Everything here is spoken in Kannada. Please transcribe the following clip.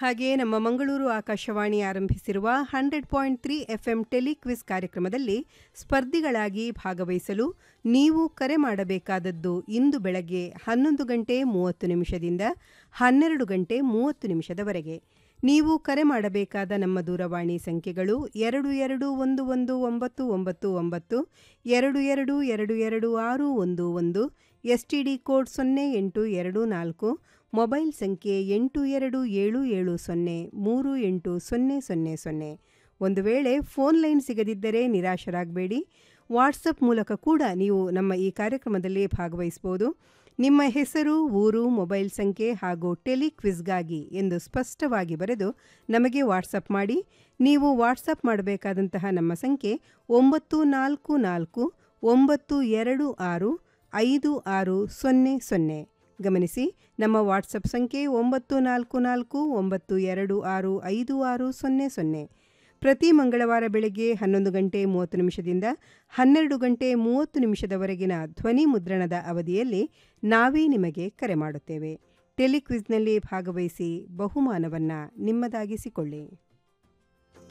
ಹಾಗೆ ನಮ್ಮ ಮಂಗಳೂರು ಆಕಾಶವಾಣಿ ಆರಂಭಿಸಿರುವ hundred point three FM telequiz ಕಾರ್ಯಕ್ರಮದಲ್ಲಿ ಸ್ಪರ್ಧಿಗಳಾಗಿ ಭಾಗವಹಿಸಲು ನೀವು ಕರೆ ಮಾಡಬೇಕಾದದ್ದು ಇಂದು ಬೆಳಗ್ಗೆ ಹನ್ನೊಂದು ಗಂಟೆ ಮೂವತ್ತು ನಿಮಿಷದಿಂದ ಹನ್ನೆರಡು ಗಂಟೆ ಮೂವತ್ತು ನಿಮಿಷದವರೆಗೆ ನೀವು ಕರೆ ಮಾಡಬೇಕಾದ ನಮ್ಮ ದೂರವಾಣಿ ಸಂಖ್ಯೆಗಳು ಎರಡು ಎರಡು ಒಂದು ಒಂದು ಒಂಬತ್ತು ಒಂಬತ್ತು ಒಂಬತ್ತು ಎರಡು ಎರಡು ಎರಡು ಎರಡು ಆರು ಒಂದು ಒಂದು ಎಸ್ಟಿಡಿ ಕೋಡ್ ಸೊನ್ನೆ ಎಂಟು ಎರಡು ನಾಲ್ಕು ಮೊಬೈಲ್ ಸಂಖ್ಯೆ ಎಂಟು ಎರಡು ಏಳು ಏಳು ಸೊನ್ನೆ ಮೂರು ಎಂಟು ಸೊನ್ನೆ ಸೊನ್ನೆ ಸೊನ್ನೆ ಒಂದು ವೇಳೆ ಫೋನ್ ಲೈನ್ ಸಿಗದಿದ್ದರೆ ನಿರಾಶರಾಗಬೇಡಿ ವಾಟ್ಸಪ್ ಮೂಲಕ ಕೂಡ ನೀವು ನಮ್ಮ ಈ ಕಾರ್ಯಕ್ರಮದಲ್ಲಿ ಭಾಗವಹಿಸಬಹುದು ನಿಮ್ಮ ಹೆಸರು ಊರು ಮೊಬೈಲ್ ಸಂಖ್ಯೆ ಹಾಗೂ ಟೆಲಿಕ್ವಿಸ್ಗಾಗಿ ಎಂದು ಸ್ಪಷ್ಟವಾಗಿ ಬರೆದು ನಮಗೆ ವಾಟ್ಸಪ್ ಮಾಡಿ ನೀವು ವಾಟ್ಸಪ್ ಮಾಡಬೇಕಾದಂತಹ ನಮ್ಮ ಸಂಖ್ಯೆ ಒಂಬತ್ತು ನಾಲ್ಕು ನಾಲ್ಕು ಒಂಬತ್ತು ಎರಡು ಆರು ಐದು ಆರು ಸೊನ್ನೆ ಸೊನ್ನೆ ಗಮನಿಸಿ ನಮ್ಮ ವಾಟ್ಸಪ್ ಸಂಖ್ಯೆ ಒಂಬತ್ತು ನಾಲ್ಕು ನಾಲ್ಕು ಒಂಬತ್ತು ಎರಡು ಆರು ಐದು ಆರು ಸೊನ್ನೆ ಸೊನ್ನೆ ಪ್ರತಿ ಮಂಗಳವಾರ ಬೆಳಗ್ಗೆ ಹನ್ನೊಂದು ಗಂಟೆ ಮೂವತ್ತು ನಿಮಿಷದಿಂದ ಹನ್ನೆರಡು ಗಂಟೆ ಮೂವತ್ತು ನಿಮಿಷದವರೆಗಿನ ಧ್ವನಿ ಮುದ್ರಣದ ಅವಧಿಯಲ್ಲಿ ನಾವೇ ನಿಮಗೆ ಕರೆ ಮಾಡುತ್ತೇವೆ ಟೆಲಿಕ್ವಿಸ್ನಲ್ಲಿ ಭಾಗವಹಿಸಿ ಬಹುಮಾನವನ್ನು ನಿಮ್ಮದಾಗಿಸಿಕೊಳ್ಳಿ